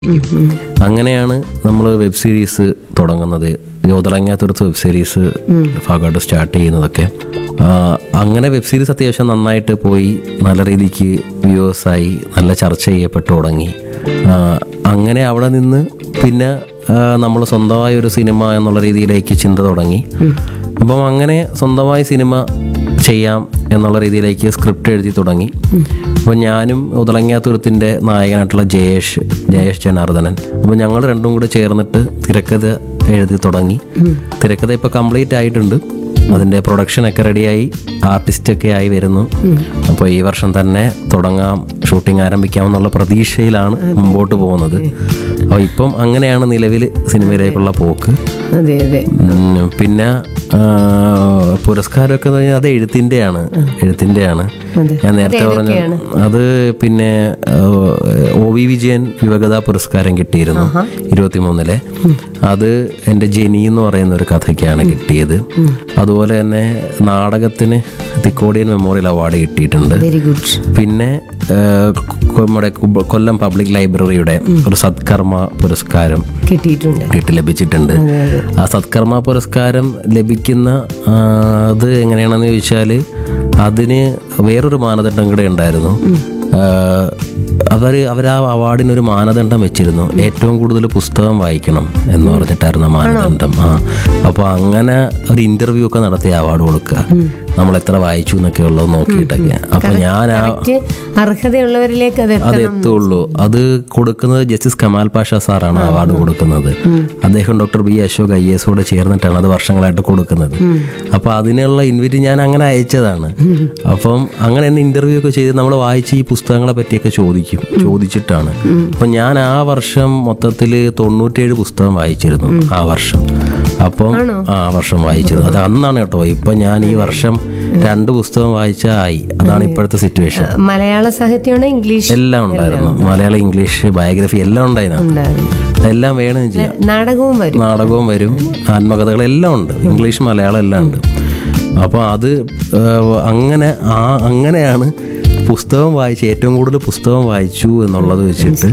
അങ്ങനെയാണ് നമ്മൾ web series തുടങ്ങുന്നത് യോതളങ്ങാത്തുരത്ത് വെബ് സീരീസ് ഭാഗമായിട്ട് സ്റ്റാർട്ട് ചെയ്യുന്നതൊക്കെ ആ, അങ്ങനെ വെബ് സീരീസ് അത്യാവശ്യം നന്നായിട്ട് പോയി നല്ല രീതിക്ക് വ്യൂവേഴ്സായി നല്ല ചർച്ച ചെയ്യപ്പെട്ടു തുടങ്ങി ആ, അങ്ങനെ അവിടെ നിന്ന് പിന്നെ നമ്മൾ സ്വന്തമായ ഒരു സിനിമ എന്നുള്ള രീതിയിലേക്ക് ചിന്ത തുടങ്ങി അപ്പം അങ്ങനെ സ്വന്തമായി സിനിമ ചെയ്യാം എന്നുള്ള രീതിയിലേക്ക് സ്ക്രിപ്റ്റ് എഴുതി തുടങ്ങി അപ്പോൾ ഞാനും ഉതളങ്ങാത്തുരത്തിൻ്റെ നായകനായിട്ടുള്ള ജയേഷ് ജയേഷ് ജനാർദ്ദനൻ അപ്പോൾ ഞങ്ങൾ രണ്ടും കൂടെ ചേർന്നിട്ട് തിരക്കഥ എഴുതി തുടങ്ങി തിരക്കഥ ഇപ്പോൾ കംപ്ലീറ്റ് ആയിട്ടുണ്ട് അതിൻ്റെ പ്രൊഡക്ഷനൊക്കെ റെഡിയായി ആർട്ടിസ്റ്റൊക്കെ ആയി വരുന്നു അപ്പോൾ ഈ വർഷം തന്നെ തുടങ്ങാം ഷൂട്ടിംഗ് ആരംഭിക്കാം എന്നുള്ള പ്രതീക്ഷയിലാണ് മുമ്പോട്ട് പോകുന്നത് അപ്പോൾ ഇപ്പം അങ്ങനെയാണ് നിലവിൽ സിനിമയിലേക്കുള്ള പോക്ക് അതെ അതെ ഉം, പിന്നെ ആ, പുരസ്കാരമൊക്കെ എന്ന് പറഞ്ഞാൽ അത് എഴുത്തിൻ്റെയാണ് എഴുത്തിൻ്റെയാണ് അതെ. ഞാൻ നേരത്തെ പറഞ്ഞു അത് പിന്നെ ആ, ഒ വി വിജയൻ യുവകഥാ പുരസ്കാരം കിട്ടിയിരുന്നു ഇരുപത്തിമൂന്നിലെ അത് എൻ്റെ ജെനി എന്ന് പറയുന്ന ഒരു കഥയ്ക്കാണ് കിട്ടിയത് അതുപോലെ തന്നെ നാടകത്തിന് തിക്കോടിയൻ മെമ്മോറിയൽ അവാർഡ് കിട്ടിയിട്ടുണ്ട് വെരി ഗുഡ് പിന്നെ ആ, കൊ- നമ്മുടെ കുബ- കൊല്ലം പബ്ലിക് ലൈബ്രറിയുടെ ഒരു സത്കർമ്മ പുരസ്കാരം കിട്ടിയിട്ടുണ്ട് കിട്ടി ലഭിച്ചിട്ടുണ്ട് ആ സത്കർമ്മ പുരസ്കാരം ലഭിക്കുന്ന ആ, അത് എങ്ങനെയാണെന്ന് ചോദിച്ചാൽ അതിന് വേറൊരു മാനദണ്ഡം കൂടെ ഉണ്ടായിരുന്നു അവർ അവർ ആ അവാർഡിന് ഒരു മാനദണ്ഡം വെച്ചിരുന്നു ഏറ്റവും കൂടുതൽ പുസ്തകം വായിക്കണം എന്ന് പറഞ്ഞിട്ടായിരുന്നു ആ മാനദണ്ഡം ആ അപ്പോൾ അങ്ങനെ ഒരു ഇന്റർവ്യൂ ഒക്കെ നടത്തി അവാർഡ് കൊടുക്കുക നമ്മൾ എത്ര വായിച്ചു എന്നൊക്കെ ഉള്ളത് നോക്കിയിട്ടൊക്കെ അപ്പോൾ ഞാൻ ആ മറ്റ് അർഹതയുള്ളവരിലേക്ക് അത് അത് എത്തുള്ളൂ അത് കൊടുക്കുന്നത് ജസ്റ്റിസ് കമാൽ പാഷ സാറാണ് അവാർഡ് കൊടുക്കുന്നത് അദ്ദേഹം ഡോക്ടർ ബി അശോക് ഐ എസോട് ചേർന്നിട്ടാണ് അത് വർഷങ്ങളായിട്ട് കൊടുക്കുന്നത് അപ്പൊ അതിനുള്ള ഇൻവിറ്റ് ഞാൻ അങ്ങനെ അയച്ചതാണ് അപ്പം അങ്ങനെ എന്നെ ഇന്റർവ്യൂ ഒക്കെ ചെയ്ത് നമ്മൾ വായിച്ച് ഈ പുസ്തകങ്ങളെ പറ്റിയൊക്കെ ചോദിക്കും ചോദിച്ചിട്ടാണ് അപ്പൊ ഞാൻ ആ വർഷം മൊത്തത്തിൽ തൊണ്ണൂറ്റേഴ് പുസ്തകം വായിച്ചിരുന്നു ആ വർഷം അപ്പം ആ വർഷം വായിച്ചത് അത് അന്നാണ് കേട്ടോ ഇപ്പൊ ഞാൻ ഈ വർഷം രണ്ട് പുസ്തകം വായിച്ചാൽ ആയി അതാണ് ഇപ്പോഴത്തെ സിറ്റുവേഷൻ മലയാള സാഹിത്യമാണ് ഇംഗ്ലീഷ് എല്ലാം ഉണ്ടായിരുന്നു മലയാളം ഇംഗ്ലീഷ് ബയോഗ്രഫി എല്ലാം ഉണ്ടായിരുന്നു ഉണ്ടായിരുന്നു എല്ലാം വേണം ചെയ്യാം നാടകവും വരും നാടകവും വരും ആത്മകഥകൾ എല്ലാം ഉണ്ട് ഇംഗ്ലീഷ് മലയാളം എല്ലാം ഉണ്ട് അപ്പോൾ അത് ഏഹ്, അങ്ങനെ ആ അങ്ങനെയാണ് പുസ്തകം വായിച്ച് ഏറ്റവും കൂടുതൽ പുസ്തകം വായിച്ചു എന്നുള്ളത് വെച്ചിട്ട്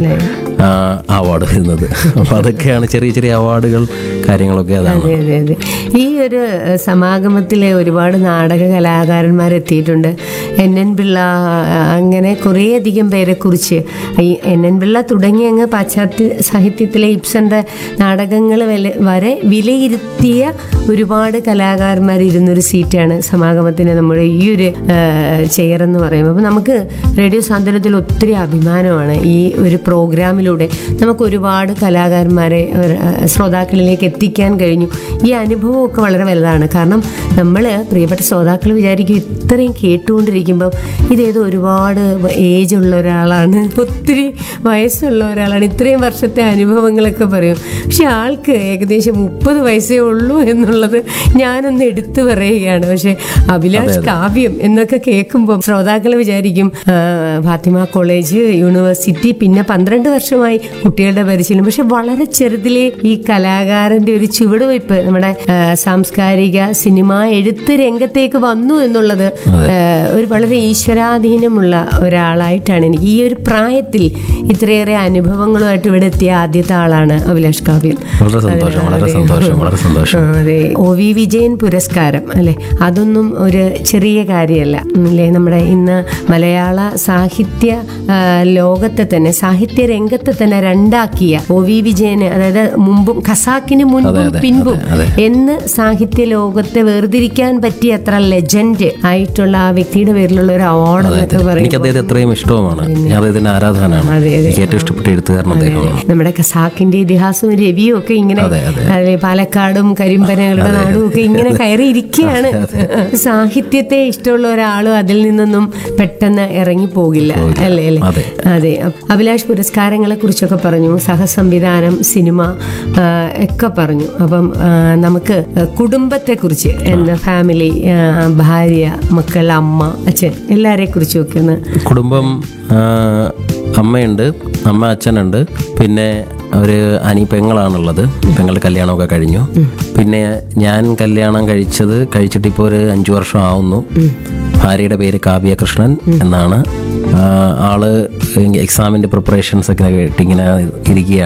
അവാർഡ് വരുന്നത് അപ്പോൾ അതൊക്കെയാണ് ചെറിയ ചെറിയ അവാർഡുകൾ കാര്യങ്ങളൊക്കെ അതാണ് അതെ അതെ അതെ ഈ ഒരു ഏഹ്, സമാഗമത്തിലെ ഒരുപാട് നാടക കലാകാരന്മാർ എത്തിയിട്ടുണ്ട് എൻ എൻ പിള്ള ആ, അങ്ങനെ കുറേയധികം പേരെ കുറിച്ച് ഈ എൻ എൻ പിള്ള തുടങ്ങി അങ്ങ് പാശ്ചാത്യ സാഹിത്യത്തിലെ ഇബ്സന്റെ നാടകങ്ങൾ വലെ- വരെ വിലയിരുത്തിയ ഒരുപാട് കലാകാരന്മാർ ഇരുന്നൊരു സീറ്റാണ് സമാഗമത്തിന് നമ്മുടെ ഈ ഒരു ചെയർ എന്ന് പറയുമ്പോൾ അപ്പോൾ നമുക്ക് റേഡിയോ സാന്ത്വനത്തിൽ ഒത്തിരി അഭിമാനമാണ് ഈ ഒരു പ്രോഗ്രാമിലൂടെ നമുക്ക് ഒരുപാട് കലാകാരന്മാരെ അവർ, ആ, ശ്രോതാക്കളിലേക്ക് എത്തിക്കാൻ കഴിഞ്ഞു ഈ അനുഭവമൊക്കെ വളരെ വലുതാണ് കാരണം നമ്മൾ പ്രിയപ്പെട്ട ശ്രോതാക്കൾ വിചാരിക്കും ഇത്രയും കേട്ടുകൊണ്ടിരിക്കുമ്പം ഇതേതോ ഒരുപാട് ഏജ് ഉള്ള ഒരാളാണ് ഒത്തിരി വയസ്സുള്ള ഒരാളാണ് ഇത്രയും വർഷത്തെ അനുഭവങ്ങളൊക്കെ പറയും പക്ഷെ ആൾക്ക് ഏകദേശം മുപ്പത് വയസ്സേ ഉള്ളൂ എന്നുള്ളത് ഞാനൊന്ന് എടുത്തു പറയുകയാണ് പക്ഷെ അഭിലാഷ് കാവ്യം എന്നൊക്കെ കേൾക്കുമ്പോൾ ശ്രോതാക്കൾ വിചാരിക്കും ആ, ഫാത്തിമ കോളേജ് യൂണിവേഴ്സിറ്റി പിന്നെ പന്ത്രണ്ട് വർഷമായി കുട്ടികളുടെ പരിശീലനം പക്ഷെ വളരെ ചെറുതിലെ ഈ കലാകാരന്റെ ഒരു ചുവടുവയ്പ് നമ്മുടെ ആ, സാംസ്കാരിക സിനിമ എഴുത്ത് രംഗത്തേക്ക് വന്നു എന്നുള്ളത് ആ, ഒരു വളരെ ഈശ്വരാധീനമുള്ള ഒരാളായിട്ടാണ് എനിക്ക് ഈ ഒരു പ്രായത്തിൽ ഇത്രയേറെ അനുഭവങ്ങളുമായിട്ട് ഇവിടെ എത്തിയ ആദ്യത്തെ ആളാണ് അഭിലാഷ് കാവ്യം വളരെ സന്തോഷം വളരെ സന്തോഷം വളരെ സന്തോഷം ആ, അതെ ഒ വി വിജയൻ പുരസ്കാരം അല്ലെ അതൊന്നും ഒരു ചെറിയ കാര്യമല്ല ഉം, അല്ലേ നമ്മുടെ ഇന്ന് മലയാള സാഹിത്യ ആ, ലോകത്തെ തന്നെ സാഹിത്യ രംഗത്തെ തന്നെ രണ്ടാക്കിയ ഒ വി വിജയന് അതായത് മുമ്പും ഖസാക്കിന് മുൻപും പിൻപും എന്ന് സാഹിത്യ ലോകത്തെ വേർതിരിക്കാൻ പറ്റിയ അത്ര ലെജൻഡ് ആയിട്ടുള്ള ആ വ്യക്തിയുടെ പേരിലുള്ള ഒരു അവാർഡ് എന്നൊക്കെ പറയും എനിക്ക് അദ്ദേഹത്തെ എത്രയും ഇഷ്ടവുമാണ് ഞാൻ അദ്ദേഹത്തിന്റെ ആരാധകനാണ് അതെ, അതെ. എനിക്ക് ഏറ്റവും ഇഷ്ടപ്പെട്ട എഴുത്തുകാരൻ അദ്ദേഹമാണ് നമ്മുടെ ഖസാക്കിന്റെ ഇതിഹാസവും രവിയും ഒക്കെ ഇങ്ങനെ അതെ, അതെ. അതെ, പാലക്കാടും കരിമ്പനകളുടെ നാടും ഒക്കെ ഇങ്ങനെ കയറി ഇരിക്കുകയാണ് സാഹിത്യത്തെ ഇഷ്ടമുള്ള ഒരാളും അതിൽ നിന്നൊന്നും പെട്ടെന്ന് ഇറങ്ങി പോകില്ല അല്ലേ അല്ലേ അതെ. അതെ അപ്പ- അഭിലാഷ് പുരസ്കാരങ്ങളെ കുറിച്ചൊക്കെ പറഞ്ഞു സഹസംവിധാനം സിനിമ ആ, ഒക്കെ പറഞ്ഞു അപ്പം ആ, നമുക്ക് കുടുംബത്തെ കുറിച്ച് എന്താ ഫാമിലി ആ, ഭാര്യ മക്കൾ അമ്മ അച്ഛൻ എല്ലാരെ കുറിച്ചും ഒക്കെ ഒന്ന് കുടുംബം ആ, അമ്മയുണ്ട് അമ്മ അച്ഛനുണ്ട് പിന്നെ ഒരു അനി പെങ്ങളാണുള്ളത് പെങ്ങളുടെ കല്യാണമൊക്കെ കഴിഞ്ഞു പിന്നെ ഞാൻ കല്യാണം കഴിച്ചത് കഴിച്ചിട്ട് ഇപ്പോൾ ഒരു അഞ്ചു വർഷം ആവുന്നു ഭാര്യയുടെ പേര് കാവ്യ കൃഷ്ണൻ എന്നാണ് ആ, ആള് എക്സാമിന്റെ പ്രിപ്പറേഷൻസ് ഒക്കെ ആയിട്ട് ഇങ്ങനെ ഇരിക്കുകയാണ്